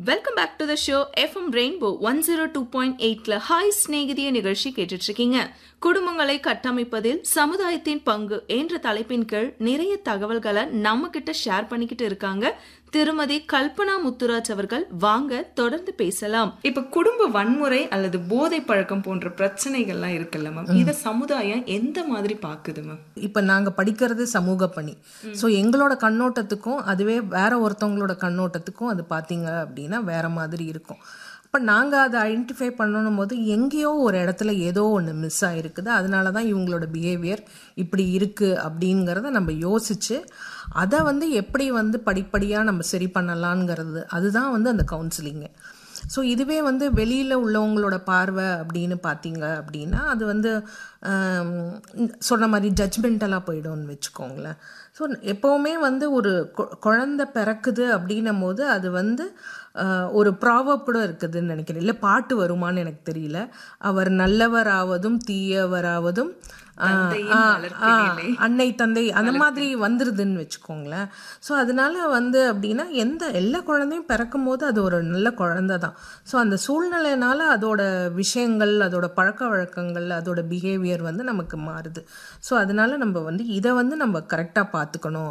Welcome back to the show FM rainbow one zero two point எயிட்ல hi ஸ்நேகிதிய நிகழ்ச்சி கேட்டுட்டு இருக்கீங்க குடும்பங்களை கட்டமைப்பதில் சமுதாயத்தின் பங்கு என்ற தலைப்பின் கீழ் நிறைய தகவல்களை நம்ம கிட்ட ஷேர் பண்ணிக்கிட்டு இருக்காங்க திருமதி கல்பனா முத்துராஜ் அவர்கள் வாங்க தொடர்ந்து பேசலாம் இப்ப குடும்ப வன்முறை அல்லது போதை பழக்கம் போன்ற பிரச்சனைகள்லாம் இருக்குல்ல மேம் இத சமுதாயம் எந்த மாதிரி பாக்குது மேம் இப்போ நாங்கள் படிக்கிறது சமூக பணி ஸோ எங்களோட கண்ணோட்டத்துக்கும் அதுவே வேற ஒருத்தவங்களோட கண்ணோட்டத்துக்கும் அது பார்த்தீங்க அப்படின்னா வேற மாதிரி இருக்கும் அப்போ நாங்கள் அதை ஐடென்டிஃபை பண்ணணும் போது எங்கேயோ ஒரு இடத்துல ஏதோ ஒன்று மிஸ் ஆகிருக்குது அதனால தான் இவங்களோட பிஹேவியர் இப்படி இருக்குது அப்படிங்கிறத நம்ம யோசித்து அதை வந்து எப்படி வந்து படிப்படியாக நம்ம சரி பண்ணலாங்கிறது அதுதான் வந்து அந்த கவுன்சிலிங்கு ஸோ இதுவே வந்து வெளியில் உள்ளவங்களோட பார்வை அப்படின்னு பார்த்தீங்க அப்படின்னா அது வந்து ஆம், சொன்ன மாதிரி ஜட்ஜ்மெண்டலாக போயிடும்னு வச்சுக்கோங்களேன் ஸோ எப்போவுமே வந்து ஒரு கொ- குழந்தை பிறக்குது அப்படின்னும் போது அது வந்து ஆஹ், ஒரு ப்ராவப் கூட இருக்குதுன்னு நினைக்கிறேன் இல்லை பாட்டு வருமான்னு எனக்கு தெரியல அவர் நல்லவராவதும் தீயவராவதும் ஆஹ், தந்தையின் ஆஹ், வளர்ப்பினிலே. ஆஹ், அன்னை தந்தை அந்த மாதிரி வந்துருதுன்னு வச்சுக்கோங்களேன் ஸோ அதனால வந்து அப்படின்னா எந்த எல்லா குழந்தையும் பிறக்கும் போது அது ஒரு நல்ல குழந்தை தான் ஸோ அந்த சூழ்நிலைனால அதோட விஷயங்கள் அதோட பழக்க வழக்கங்கள் அதோட பிஹேவியர் வந்து நமக்கு மாறுது ஸோ அதனால நம்ம வந்து இதை வந்து நம்ம கரெக்டாக பார்த்துக்கணும்